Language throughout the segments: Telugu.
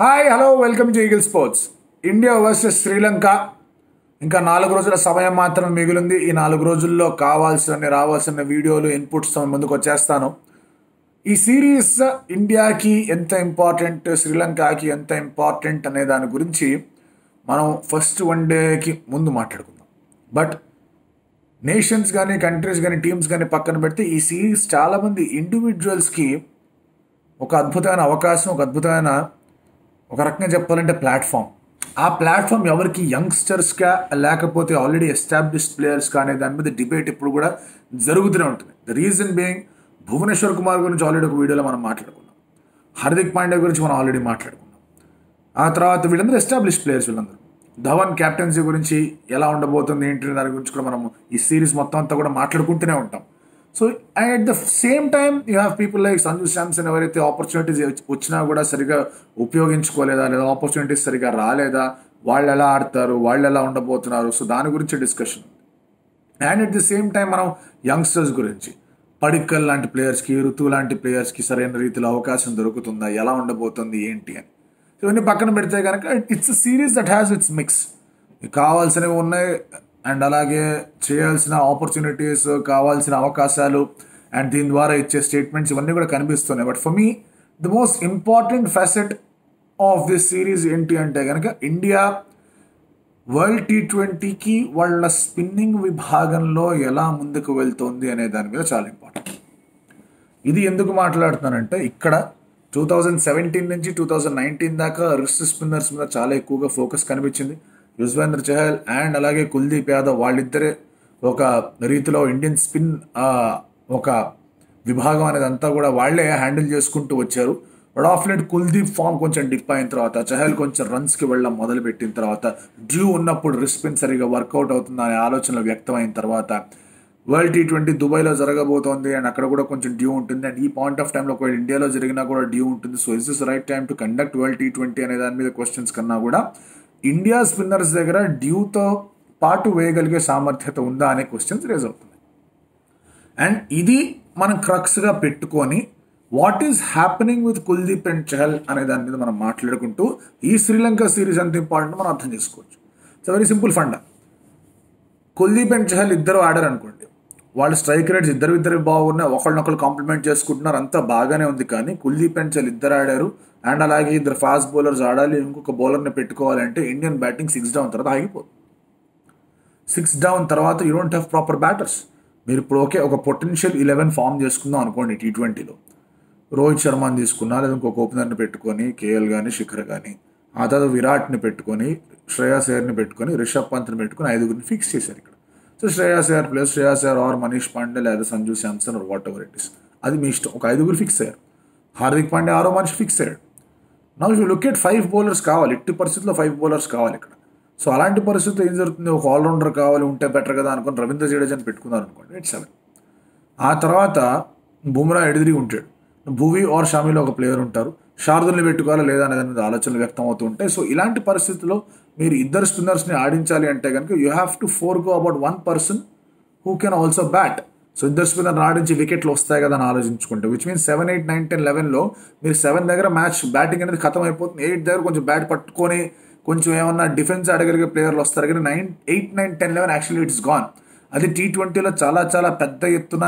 hi hello welcome to Eagle Sports India versus Sri Lanka ఇంకా నాలుగు రోజుల సమయం మాత్రం మిగిలింది ఈ నాలుగు రోజుల్లో కావాల్సిన రావాల్సిన వీడియోలు ఇన్పుట్స్ ముందుకు వచ్చేస్తాను ఈ సిరీస్ ఇండియాకి ఎంత ఇంపార్టెంట్ శ్రీలంకకి ఎంత ఇంపార్టెంట్ అనే దాని గురించి మనం ఫస్ట్ వన్ డేకి ముందు మాట్లాడుకుందాం బట్ నేషన్స్ కానీ కంట్రీస్ కానీ టీమ్స్ కానీ పక్కన పెడితే ఈ సిరీస్ చాలామంది ఇండివిజువల్స్కి ఒక అద్భుతమైన అవకాశం ఒక అద్భుతమైన ఒక రకంగా చెప్పాలంటే ప్లాట్ఫామ్ ఆ ప్లాట్ఫామ్ ఎవరికి యంగ్స్టర్స్గా లేకపోతే ఆల్రెడీ ఎస్టాబ్లిష్డ్ ప్లేయర్స్గా అనే దాని మీద డిబేట్ ఇప్పుడు కూడా జరుగుతూనే ఉంటుంది the reason being Bhuvneshwar Kumar గురించి ఆల్రెడీ ఒక వీడియోలో మనం మాట్లాడుకున్నాం హార్దిక్ పాండ్యా గురించి మనం ఆల్రెడీ మాట్లాడుకున్నాం ఆ తర్వాత వీళ్ళందరూ ఎస్టాబ్లిష్ ప్లేయర్స్ వీళ్ళందరూ ధవన్ క్యాప్టెన్సీ గురించి ఎలా ఉండబోతుంది ఏంటి దాని గురించి కూడా మనం ఈ సిరీస్ మొత్తం అంతా కూడా మాట్లాడుకుంటూనే ఉంటాం so and at the same time you have people like Sanju Samson ఎవరైతే ఆపర్చునిటీస్ వచ్చినా కూడా సరిగా ఉపయోగించుకోలేదా లేదా ఆపర్చునిటీస్ సరిగా రాలేదా వాళ్ళు ఎలా ఆడతారు వాళ్ళు ఎలా ఉండబోతున్నారు సో దాని గురించి discussion and at the same time మనం యంగ్స్టర్స్ గురించి పడిక్కల్ లాంటి ప్లేయర్స్కి ఋతువు లాంటి ప్లేయర్స్కి సరైన రీతిలో అవకాశం దొరుకుతుందా ఎలా ఉండబోతుంది ఏంటి అని సో ఇవన్నీ పక్కన పెడితే కనుక it's series that has it's mix కావాల్సినవి ఉన్నాయి అండ్ అలాగే చేయాల్సిన ఆపర్చునిటీస్ కావాల్సిన అవకాశాలు అండ్ దీని ద్వారా ఇచ్చే స్టేట్మెంట్స్ ఇవన్నీ కూడా కనిపిస్తున్నాయి but for me the most important facet of this series ఏంటి అంటే కనుక ఇండియా వరల్డ్ టీ ట్వంటీకి వాళ్ళ స్పిన్నింగ్ విభాగంలో ఎలా ముందుకు వెళ్తోంది అనే దాని మీద చాలా ఇంపార్టెంట్ ఇది ఎందుకు మాట్లాడుతున్నానంటే ఇక్కడ టూ థౌజండ్ సెవెంటీన్ నుంచి టూ థౌజండ్ నైన్టీన్ దాకా రిస్ట్ స్పిన్నర్స్ మీద చాలా ఎక్కువగా ఫోకస్ కనిపించింది యుజ్వేంద్ర చహల్ అండ్ అలాగే కుల్దీప్ యాదవ్ వాళ్ళిద్దరే ఒక రీతిలో ఇండియన్ స్పిన్ ఒక విభాగం అనేది అంతా కూడా వాళ్లే హ్యాండిల్ చేసుకుంటూ వచ్చారు but of late Kuldeep form కొంచెం డిప్ అయిన తర్వాత చహల్ కొంచెం రన్స్కి వెళ్ళడం మొదలుపెట్టిన తర్వాత డ్యూ ఉన్నప్పుడు రిస్పిన్ సరిగా వర్కౌట్ అవుతుంది అనే ఆలోచనలు వ్యక్తమైన తర్వాత వరల్డ్ టీ ట్వంటీ దుబాయ్లో జరగబోతోంది అండ్ అక్కడ కూడా కొంచెం డ్యూ ఉంటుంది అండ్ ఈ పాయింట్ ఆఫ్ టైంలో ఒకవేళ ఇండియాలో జరిగినా కూడా డ్యూ ఉంటుంది so is this right time to conduct world T twenty అనే దాని మీద క్వశ్చన్స్ కన్నా కూడా ఇండియా స్పిన్నర్స్ దగ్గర డ్యూతో పాటు వేయగలిగే సామర్థ్యత ఉందా అనే క్వశ్చన్స్ రేజ్ అవుతుంది అండ్ ఇది మనం క్రక్స్గా పెట్టుకొని what is happening with Kuldeep and Chahal అనే దాని మీద మనం మాట్లాడుకుంటూ ఈ శ్రీలంక సిరీస్ ఎంత ఇంపార్టెంట్ మనం అర్థం చేసుకోవచ్చు it's very simple fund Kuldeep and Chahal ఇద్దరు ఆడారు అనుకోండి వాళ్ళ స్ట్రైక్ రేట్స్ ఇద్దరు ఇద్దరు బాగున్నాయి ఒకళ్ళనొకళ్ళు కాంప్లిమెంట్ చేసుకుంటున్నారు అంతా బాగానే ఉంది కానీ కుల్దీప్ అండ్ చహల్ ఇద్దరు ఆడారు అండ్ అలాగే ఇద్దరు ఫాస్ట్ బౌలర్స్ ఆడాలి ఇంకొక బౌలర్ని పెట్టుకోవాలంటే ఇండియన్ బ్యాటింగ్ సిక్స్ డౌన్ తర్వాత ఆగిపోతుంది సిక్స్ డౌన్ తర్వాత you don't have proper batters మీరు ఇప్పుడు ఓకే ఒక పొటెన్షియల్ ఇలెవెన్ ఫామ్ చేసుకుందాం అనుకోండి టీ ట్వంటీలో రోహిత్ శర్మని తీసుకున్నా లేదా ఇంకొక ఓపెనర్ని పెట్టుకొని కేఎల్ కానీ శిఖర్ కానీ ఆ తర్వాత విరాట్ని పెట్టుకొని శ్రేయాస్ అయ్యర్ని పెట్టుకొని రిషబ్ పంత్ని పెట్టుకొని ఐదుగురిని ఫిక్స్ చేశారు ఇక్కడ so Shreyas Iyer plus Shreyas Iyer or Manish Pandey లేదా Sanju Samson or whatever it is అది మీ ఇష్టం ఒక ఐదుగురు ఫిక్స్ అయ్యారు హార్దిక్ పాండే ఆరో మనిషి ఫిక్స్ అయ్యాడు నా you look at five bowlers కావాలి ఎట్టి పరిస్థితుల్లో ఫైవ్ బౌలర్స్ కావాలి ఇక్కడ సో అలాంటి పరిస్థితుల్లో ఏం జరుగుతుంది ఒక ఆల్రౌండర్ కావాలి ఉంటే బెటర్ కదా అనుకుని రవీంద్ర జడేజాని పెట్టుకున్నారు అనుకోండి ఎయిట్ సెవెన్ ఆ తర్వాత బుమ్రా ఎడిదిరి ఉంటాడు భువి ఆర్ షామీలో ఒక ప్లేయర్ ఉంటారు శారదుల్ని పెట్టుకోవాలా లేదా అనే దాని మీద ఆలోచనలు వ్యక్తం అవుతూ ఉంటాయి సో ఇలాంటి పరిస్థితుల్లో మీరు ఇద్దరు స్పిన్నర్స్ని ఆడించాలి అంటే కనుక you have to forgo about one person who can also bat so ఇద్దరు స్పిన్నర్ ఆడించి వికెట్లు వస్తాయి కదా అని ఆలోచించుకుంటే which means seven eight nine ten లెవెన్లో మీరు సెవెన్ దగ్గర మ్యాచ్ బ్యాటింగ్ అనేది ఖతం అయిపోతుంది ఎయిట్ దగ్గర కొంచెం బ్యాట్ పట్టుకొని కొంచెం ఏమన్నా డిఫెన్స్ ఆడగలిగే ప్లేయర్లు వస్తారు కానీ nine eight nine ten eleven actually it's gone అది టీ ట్వంటీలో చాలా చాలా పెద్ద ఎత్తున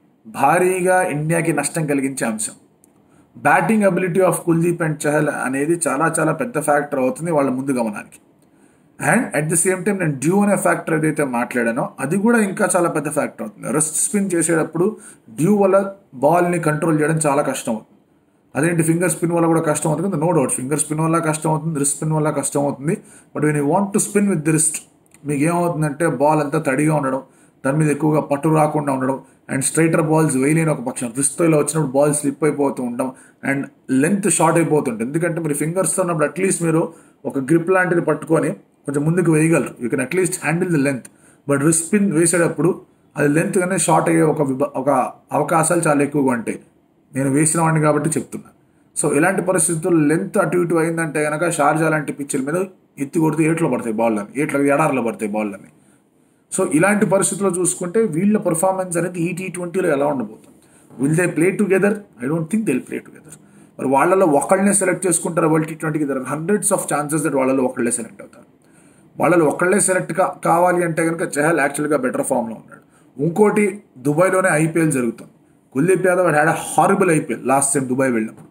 భారీగా ఇండియాకి నష్టం కలిగించే అంశం batting ability of Kuldeep and Chahal అనేది చాలా చాలా పెద్ద ఫ్యాక్టర్ అవుతుంది వాళ్ళ ముందు గమనానికి and at the same time నేను డ్యూ అనే ఫ్యాక్టర్ ఏదైతే మాట్లాడానో అది కూడా ఇంకా చాలా పెద్ద ఫ్యాక్టర్ అవుతుంది రెస్ట్ స్పిన్ చేసేటప్పుడు డ్యూ వల్ల బాల్ని కంట్రోల్ చేయడం చాలా కష్టం అవుతుంది అదేంటి ఫింగర్ స్పిన్ వల్ల కూడా కష్టం అవుతుంది నో డౌట్ ఫింగర్ స్పిన్ వల్ల కష్టం అవుతుంది రిస్ట్ స్పిన్ వల్ల కష్టం అవుతుంది but when you want to spin with the wrist మీకు ఏమవుతుందంటే బాల్ అంతా తడిగా ఉండడం దాని మీద ఎక్కువగా పట్టు రాకుండా ఉండడం అండ్ స్ట్రైటర్ బాల్స్ వేయలేని ఒక పక్షం రిస్తో ఇలా వచ్చినప్పుడు బాల్ స్లిప్ అయిపోతూ ఉండడం అండ్ లెంత్ షార్ట్ అయిపోతుంటుంది ఎందుకంటే మీరు ఫింగర్స్తో ఉన్నప్పుడు అట్లీస్ట్ మీరు ఒక గ్రిప్ లాంటిది పట్టుకొని కొంచెం ముందుకు వేయగలరు you can at least handle the length but wrist spin వేసేటప్పుడు అది లెంత్ కానీ షార్ట్ అయ్యే ఒక ఒక అవకాశాలు చాలా ఎక్కువగా ఉంటాయి నేను వేసిన వాడిని కాబట్టి చెప్తున్నా సో ఇలాంటి పరిస్థితుల్లో లెంత్ అటు ఇటు అయిందంటే కనుక షార్జా లాంటి పిచ్చుల మీద ఎత్తి కొడితే ఏట్లో పడతాయి బాల్లని ఏట్ల ఎడారిలో పడతాయి బాల్లని సో ఇలాంటి పరిస్థితుల్లో చూసుకుంటే వీళ్ళ పర్ఫార్మెన్స్ అనేది ఈ టీ ట్వంటీలో ఎలా ఉండబోతుంది will they play together I don't think they play together మరి వాళ్ళలో ఒకళ్ళనే సెలెక్ట్ చేసుకుంటారు వరల్డ్ టీ ట్వంటీకి there hundreds of chances that వాళ్ళలో ఒకళ్ళే సెలెక్ట్ అవుతారు వాళ్ళలో ఒకళ్ళే సెలెక్ట్ కా కావాలి అంటే కనుక చహల్ యాక్చువల్గా బెటర్ ఫామ్లో ఉన్నాడు ఇంకోటి దుబాయ్లోనే ఐపీఎల్ జరుగుతుంది Kuldeep Yadav had horrible IPL last time Dubai వెళ్ళినప్పుడు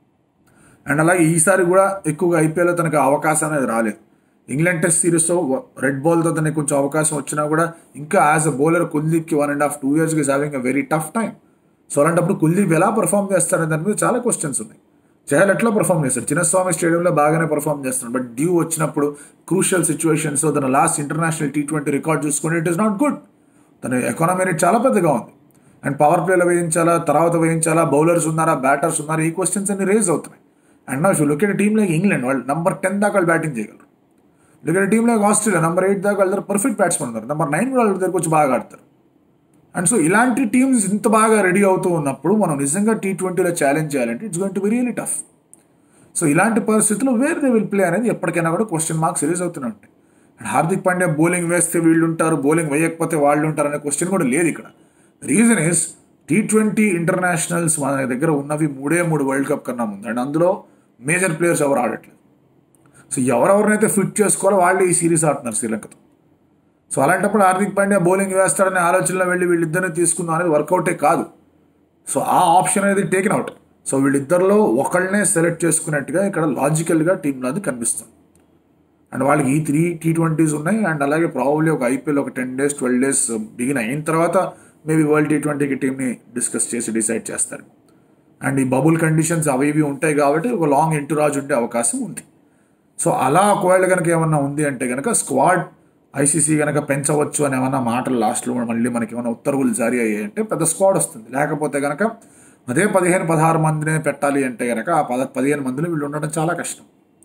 అండ్ అలాగే ఈసారి కూడా ఎక్కువగా ఐపీఎల్లో తనకు అవకాశం అనేది రాలేదు ఇంగ్లాండ్ టెస్ట్ సిరీస్తో రెడ్ బాల్తో తనకి కొంచెం అవకాశం వచ్చినా కూడా ఇంకా యాజ్ అ బౌలర్ కుల్దీప్కి వన్ అండ్ హాఫ్ టూ ఇయర్స్కి is having a very tough time so అలాంటప్పుడు కుల్దీప్ ఎలా పర్ఫామ్ చేస్తారనే దాని మీద చాలా క్వశ్చన్స్ ఉన్నాయి చహల్ ఎట్లా పర్ఫామ్ చేస్తాడు చిన్నస్వామి స్టేడియంలో బాగానే పర్ఫామ్ చేస్తున్నాడు బట్ డ్యూ వచ్చినప్పుడు క్రూషియల్ సిచ్యువేషన్స్ తన last international T twenty record చూసుకుంటే ఇట్ ఇస్ నాట్ గుడ్ తన ఎకానమీ రేట్ చాలా పెద్దగా ఉంది అండ్ పవర్ ప్లేలో వేయించాలా తర్వాత వేయించాలా బౌలర్స్ ఉన్నారా బ్యాటర్స్ ఉన్నారా ఈ క్వశ్చన్స్ అన్ని రేజ్ అవుతున్నాయి అండ్ నా look at team like England వాళ్ళు నంబర్ టెన్ దాకా వాళ్ళు బ్యాటింగ్ చేయగలరు look at team like Australia number eight దాకా వాళ్ళ పర్ఫెక్ట్ బ్యాట్స్మెన్ ఉన్నారు నెంబర్ నైన్ కూడా వాళ్ళ దగ్గరకు వచ్చి బాగా ఆడతారు అండ్ సో ఇలాంటి టీమ్స్ ఇంత బాగా రెడీ అవుతూ ఉన్నప్పుడు మనం నిజంగా టీ ట్వంటీలో ఛాలెంజ్ చేయాలంటే it's going to be really tough so ఇలాంటి పరిస్థితుల్లో వేర్ దే విల్ ప్లే అనేది ఎప్పటికైనా కూడా క్వశ్చన్ మార్క్స్ రిలీజ్ అవుతూనే ఉంటాయి అండ్ హార్దిక్ పాండ్యా బౌలింగ్ వేస్తే వీళ్ళు ఉంటారు బౌలింగ్ వేయకపోతే వాళ్ళు ఉంటారు అనే క్వశ్చన్ కూడా లేదు ఇక్కడ reason is T twenty internationals మన దగ్గర ఉన్నవి మూడే మూడు వరల్డ్ కప్ కన్నా ముందు అండ్ అందులో మేజర్ ప్లేయర్స్ ఎవరు ఆడట్లేదు సో ఎవరెవరినైతే ఫిట్ చేసుకోవాలో వాళ్ళే ఈ సిరీస్ ఆడుతున్నారు శ్రీలంకతో సో అలాంటప్పుడు హార్దిక్ పాండ్యా బౌలింగ్ వేస్తాడనే ఆలోచనలో వెళ్ళి వీళ్ళిద్దరిని తీసుకుందాం అనేది వర్కౌటే కాదు సో ఆ ఆప్షన్ అనేది టేకెన్ అవుట్ సో వీళ్ళిద్దరిలో ఒకళ్ళనే సెలెక్ట్ చేసుకున్నట్టుగా ఇక్కడ లాజికల్గా టీంలో అది కనిపిస్తుంది అండ్ వాళ్ళకి ఈ త్రీ టీ ట్వంటీస్ ఉన్నాయి అండ్ అలాగే ప్రాబబ్లీ ఒక ఐపీఎల్ ఒక ten days twelve days begin అయిన తర్వాత మేబీ వరల్డ్ టీ ట్వంటీకి టీంని డిస్కస్ చేసి డిసైడ్ చేస్తారు అండ్ ఈ బబుల్ కండిషన్స్ అవి ఇవి ఉంటాయి కాబట్టి ఒక లాంగ్ ఇంటురాజ్ ఉండే అవకాశం ఉంది సో అలా ఒకవేళ కనుక ఏమన్నా ఉంది అంటే కనుక స్క్వాడ్ ఐసీసీ కనుక పెంచవచ్చు అని ఏమన్నా మాటలు లాస్ట్లో మళ్ళీ మనకి ఏమైనా ఉత్తర్వులు జారీ అయ్యాయి అంటే పెద్ద స్క్వాడ్ వస్తుంది లేకపోతే కనుక అదే పదిహేను పదహారు మందినే పెట్టాలి అంటే కనుక ఆ పద పదిహేను మందిలో వీళ్ళు ఉండడం చాలా కష్టం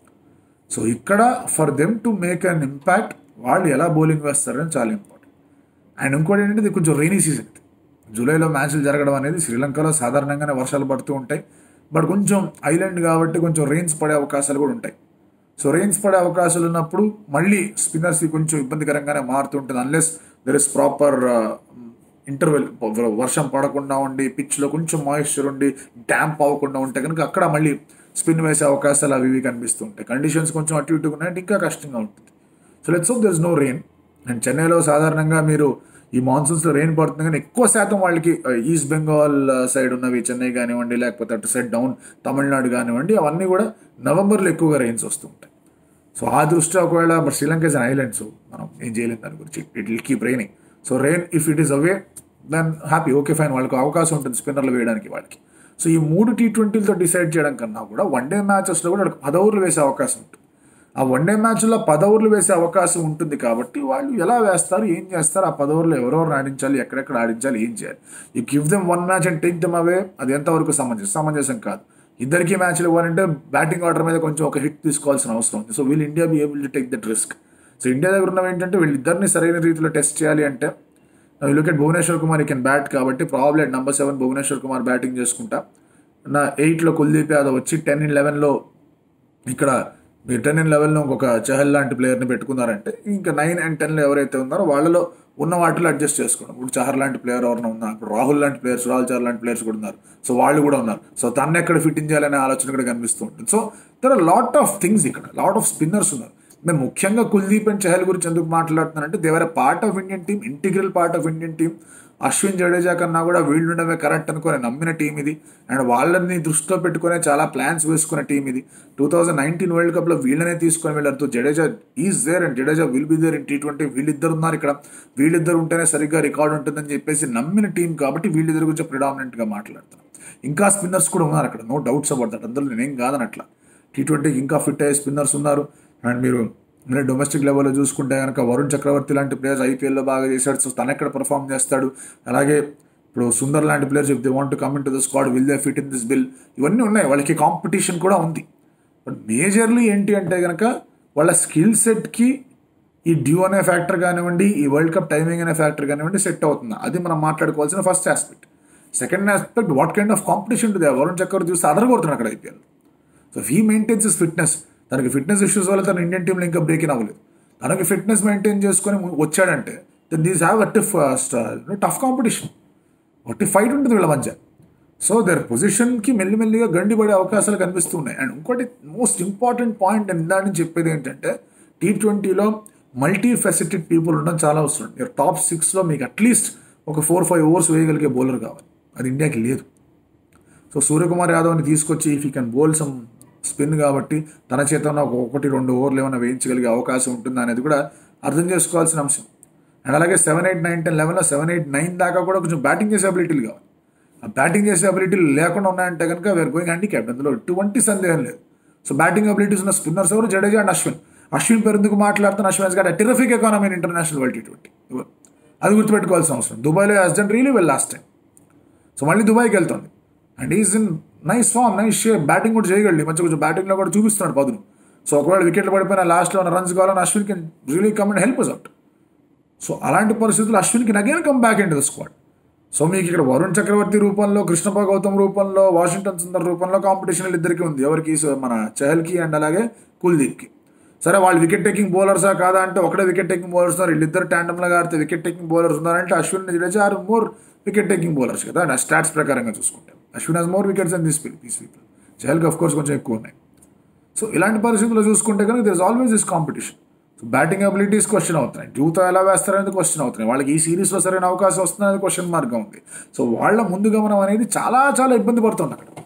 సో ఇక్కడ for them to make an impact వాళ్ళు ఎలా బౌలింగ్ వేస్తారని చాలా ఇంపార్టెంట్ అండ్ ఇంకోటి ఏంటంటే ఇది కొంచెం రైనీ సీజన్ ఇది జూలైలో మ్యాచ్లు జరగడం అనేది శ్రీలంకలో సాధారణంగానే వర్షాలు పడుతూ ఉంటాయి బట్ కొంచెం ఐలాండ్ కాబట్టి కొంచెం రెయిన్స్ పడే అవకాశాలు కూడా ఉంటాయి సో రెయిన్స్ పడే అవకాశాలు ఉన్నప్పుడు మళ్ళీ స్పిన్నర్స్కి కొంచెం ఇబ్బందికరంగానే మారుతుంటుంది unless there is proper interval వర్షం పడకుండా ఉండి పిచ్లో కొంచెం మాయిశ్చర్ ఉండి డ్యాంప్ అవ్వకుండా ఉంటే కనుక అక్కడ మళ్ళీ స్పిన్ వేసే అవకాశాలు అవి ఇవి కనిపిస్తూ ఉంటాయి కండిషన్స్ కొంచెం అటు ఇటుగా ఉన్నాయంటే ఇంకా కష్టంగా ఉంటుంది so let's hope there is no rain and చెన్నైలో సాధారణంగా మీరు ఈ మాన్సూన్స్లో రెయిన్ పడుతుంది కానీ ఎక్కువ శాతం వాళ్ళకి ఈస్ట్ బెంగాల్ సైడ్ ఉన్నవి చెన్నై కానివ్వండి లేకపోతే అటు సైడ్ డౌన్ తమిళనాడు కానివ్వండి అవన్నీ కూడా నవంబర్లో ఎక్కువగా రెయిన్స్ వస్తూ ఉంటాయి సో ఆ దృష్ట్యా ఒకవేళ but Sri Lanka is an island so మనం ఏం చేయలేం దాని గురించి it will keep raining so rain if it is away then happy okay fine వాళ్ళకి అవకాశం ఉంటుంది స్పిన్నర్లు వేయడానికి వాళ్ళకి సో ఈ మూడు టీ ట్వంటీలతో డిసైడ్ చేయడం కన్నా కూడా వన్ డే మ్యాచెస్లో కూడా వాళ్ళకి పది ఓవర్లు వేసే అవకాశం ఉంటుంది ఆ వన్ డే మ్యాచ్లో పది ఓవర్లు వేసే అవకాశం ఉంటుంది కాబట్టి వాళ్ళు ఎలా వేస్తారు ఏం చేస్తారు ఆ పది ఓవర్లు ఎవరెవరు ఆడించాలి ఎక్కడెక్కడ ఆడించాలి ఏం చేయాలి you give them one match and take them away అది ఎంతవరకు సమంజసం సమంజసం కాదు ఇద్దరికి మ్యాచ్లు ఇవ్వాలంటే బ్యాటింగ్ ఆర్డర్ మీద కొంచెం ఒక హిట్ తీసుకోవాల్సిన అవసరం ఉంది సో వీళ్ళు India be able to take that risk so India దగ్గర ఉన్నవి ఏంటంటే వీళ్ళిద్దరిని సరైన రీతిలో టెస్ట్ చేయాలి అంటే లుక్ ఎట్ భువనేశ్వర్ కుమార్ ఈ కెన్ బ్యాట్ కాబట్టి probably at number seven Bhuvneshwar Kumar batting చేసుకుంటా నా ఎయిట్లో కుల్దీప్ యాదవ్ వచ్చి టెన్ ఇన్ లెవెన్లో ఇక్కడ మీరు టెన్ అండ్ లెవెల్లో ఇంకొక చహల్ లాంటి ప్లేయర్ని పెట్టుకున్నారంటే ఇంకా నైన్ అండ్ టెన్లో ఎవరైతే ఉన్నారో వాళ్ళలో ఉన్న వాటిలో అడ్జస్ట్ చేసుకోవడం ఇప్పుడు చహర్ లాంటి ప్లేయర్ ఎవరైనా ఉన్నారు ఇప్పుడు రాహుల్ లాంటి ప్లేయర్స్ రాహుల్ చహర్ లాంటి ప్లేయర్స్ కూడా ఉన్నారు సో వాళ్ళు కూడా ఉన్నారు సో తను ఎక్కడ ఫిట్టింగ్ చేయాలనే ఆలోచన కూడా కనిపిస్తూ ఉంటుంది so there are lot of things ఇక్కడ లాట్ ఆఫ్ స్పిన్నర్స్ ఉన్నారు మేము ముఖ్యంగా కుల్దీప్ అండ్ చహల్ గురించి ఎందుకు మాట్లాడుతున్నానంటే they're part of Indian team integral part of Indian team Ashwin Jadeja కన్నా కూడా వీళ్ళు ఉండడమే కరెక్ట్ అనుకుని నమ్మిన టీం ఇది అండ్ వాళ్ళని దృష్టిలో పెట్టుకునే చాలా ప్లాన్స్ వేసుకున్న టీం ఇది టూ థౌజండ్ నైన్టీన్ వరల్డ్ కప్లో వీళ్ళనే తీసుకొని వెళ్ళారు Jadeja is there and Jadeja will be there in T twenty వీళ్ళిద్దరు ఉన్నారు ఇక్కడ వీళ్ళిద్దరు ఉంటేనే సరిగ్గా రికార్డ్ ఉంటుందని చెప్పేసి నమ్మిన టీం కాబట్టి వీళ్ళిద్దరు గురించి ప్రిడామినెంట్గా మాట్లాడుతున్నాం ఇంకా స్పిన్నర్స్ కూడా ఉన్నారు అక్కడ నో డౌట్స్ అబౌట్ దట్ అందులో నేనేం కాదనట్లా టీ ట్వంటీకి ఇంకా ఫిట్ అయ్యే స్పిన్నర్స్ ఉన్నారు అండ్ మీరు మీరు డొమెస్టిక్ లెవెల్లో చూసుకుంటే కనుక వరుణ్ చక్రవర్తి లాంటి ప్లేయర్స్ ఐపీఎల్లో బాగా చేశాడు సో తను ఎక్కడ పర్ఫామ్ చేస్తాడు అలాగే ఇప్పుడు సుందర్ లాంటి players if they want to come into the squad will they fit in this bill ఇవన్నీ ఉన్నాయి వాళ్ళకి కాంపిటీషన్ కూడా ఉంది బట్ మేజర్లీ ఏంటి అంటే కనుక వాళ్ళ స్కిల్ సెట్కి ఈ డ్యూ అనే ఫ్యాక్టర్ కానివ్వండి ఈ వరల్డ్ కప్ టైమింగ్ అనే ఫ్యాక్టర్ కానివ్వండి సెట్ అవుతుంది అది మనం మాట్లాడుకోవాల్సిన first aspect second aspect what kind of competition to they Varun Chakravarthy చూస్తే అదరగొడుతున్నాడు అక్కడ IPL so he maintains his fitness తనకి ఫిట్నెస్ ఇష్యూస్ వల్ల తన ఇండియన్ టీంలో ఇంకా బ్రేక్ ఇన్ అవ్వలేదు తనకి ఫిట్నెస్ మెయింటైన్ చేసుకొని వచ్చాడంటే then these have a tiff tough competition ఒకటి ఫైట్ ఉంటుంది వీళ్ళ మధ్య సో దర్ పొజిషన్కి మెల్లిమెల్లిగా గండి పడే అవకాశాలు కనిపిస్తూ ఉన్నాయి అండ్ ఇంకోటి మోస్ట్ ఇంపార్టెంట్ పాయింట్ నేను ఇందా నుంచి చెప్పేది ఏంటంటే టీ ట్వంటీలో మల్టీ ఫెసిటెడ్ పీపుల్ ఉండడం చాలా అవసరం మీరు టాప్ సిక్స్లో మీకు అట్లీస్ట్ ఒక ఫోర్ ఫైవ్ ఓవర్స్ వేయగలిగే బౌలర్ కావాలి అది ఇండియాకి లేదు సో సూర్యకుమార్ యాదవ్ని తీసుకొచ్చి if you can bowl some spin కాబట్టి తన చేతన ఒక ఒకటి రెండు ఓవర్లు ఏమైనా వేయించగలిగే అవకాశం ఉంటుందా అనేది కూడా అర్థం చేసుకోవాల్సిన అంశం అండ్ అలాగే సెవెన్ ఎయిట్ నైన్ టెన్ లెవెన్లో సెవెన్ ఎయిట్ నైన్ దాకా కూడా కొంచెం బ్యాటింగ్ చేసే అబిలిటీలు కావాలి ఆ బ్యాటింగ్ చేసే అబిలిటీలు లేకుండా ఉన్నాయంటే కనుక వేర్ గోయింగ్ హ్యాండిక్యాప్ అందులో ఎటువంటి సందేహం లేదు సో బ్యాటింగ్ అబిలిటీస్ ఉన్న స్పిన్నర్స్ ఎవరు జడేజా అండ్ అశ్విన్ అశ్విన్ పేరు ఎందుకు మాట్లాడుతున్న Ashwin garu terrific economy in international world T twenty అది గుర్తుపెట్టుకోవాల్సిన అవసరం దుబాయ్లో as done really well last time so మళ్ళీ దుబాయ్కి వెళ్తుంది and is in nice form nice shape batting కూడా చేయగలడు ఈ మధ్య కొంచెం బ్యాటింగ్లో కూడా చూపిస్తున్నాడు పదును సో ఒకవేళ వికెట్లు పడిపోయిన లాస్ట్లో ఉన్న రన్స్ కావాలని Ashwin can really come and help out so అలాంటి పరిస్థితుల్లో అశ్విన్కి again come back in the squad so మీకు ఇక్కడ వరుణ్ చక్రవర్తి రూపంలో కృష్ణప గౌతమ్ రూపంలో వాషింగ్టన్ సుందర్ రూపంలో కాంపిటీషన్ ఇద్దరికి ఉంది ఎవరికి సో మన చహల్కి అండ్ అలాగే కుల్దీప్కి సరే వాళ్ళు వికెట్ టేకింగ్ బౌలర్సా కాదా అంటే ఒకటే వికెట్ టేకింగ్ బౌలర్స్ ఉన్నారు వీళ్ళిద్దరు ట్యాండమ్లో ఆడితే వికెట్ టేకింగ్ బౌలర్స్ ఉన్నారంటే Ashwin Jadeja are more wicket taking bowlers కదా నా స్టాట్స్ ప్రకారంగా చూసుకుంటే Ashwin has more wickets and this these people చహల్కి ఆఫ్ కోర్స్ కొంచెం ఎక్కువ ఉన్నాయి సో ఇలాంటి పరిస్థితుల్లో చూసుకుంటే కనుక there is always this competition so batting abilities question అవుతున్నాయి డ్యూతో ఎలా వేస్తారనేది క్వశ్చన్ అవుతున్నాయి వాళ్ళకి ఈ సిరీస్లో సరైన అవకాశం వస్తుందనేది క్వశ్చన్ మార్క్గా ఉంది సో వాళ్ళ ముందు గమనం అనేది చాలా చాలా ఇబ్బంది పడుతుంది అక్కడ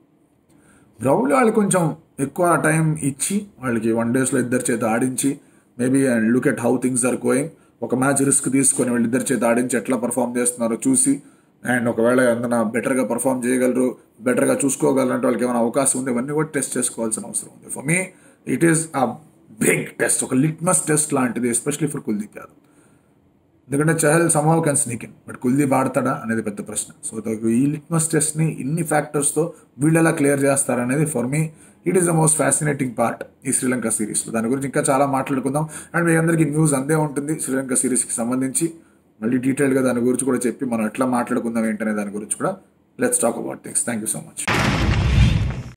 గ్రౌండ్లో వాళ్ళు కొంచెం ఎక్కువ టైం ఇచ్చి వాళ్ళకి వన్ డేస్లో ఇద్దరి చేత ఆడించి maybe and look at how things are going ఒక మ్యాచ్ రిస్క్ తీసుకొని వాళ్ళు ఇద్దరి చేత ఆడించి ఎట్లా పర్ఫామ్ చేస్తున్నారో చూసి అండ్ ఒకవేళ ఏదైనా బెటర్గా పర్ఫామ్ చేయగలరు బెటర్గా చూసుకోగలరు అంటే వాళ్ళకి ఏమైనా అవకాశం ఉంది ఇవన్నీ కూడా టెస్ట్ చేసుకోవాల్సిన అవసరం ఉంది for me it is a big test ఒక లిట్మస్ టెస్ట్ లాంటిది ఎస్పెషలీ ఫర్ కుల్దీప్ యాదవ్ ఎందుకంటే Chahal somehow can sneak in but Kuldeep ఆడతాడా అనేది పెద్ద ప్రశ్న సో ఈ లిట్మస్ టెస్ట్ని ఇన్ని ఫ్యాక్టర్స్తో వీళ్ళు ఎలా క్లియర్ చేస్తారనేది for me it is the most fascinating part ఈ శ్రీలంక సిరీస్లో దాని గురించి ఇంకా చాలా మాట్లాడుకుందాం అండ్ మీ అందరికీ న్యూస్ అందే ఉంటుంది శ్రీలంక సిరీస్కి సంబంధించి మళ్ళీ డీటెయిల్గా దాని గురించి కూడా చెప్పి మనం ఎట్లా మాట్లాడుకుందాం ఏంటనే దాని గురించి కూడా let's talk about things thank you so much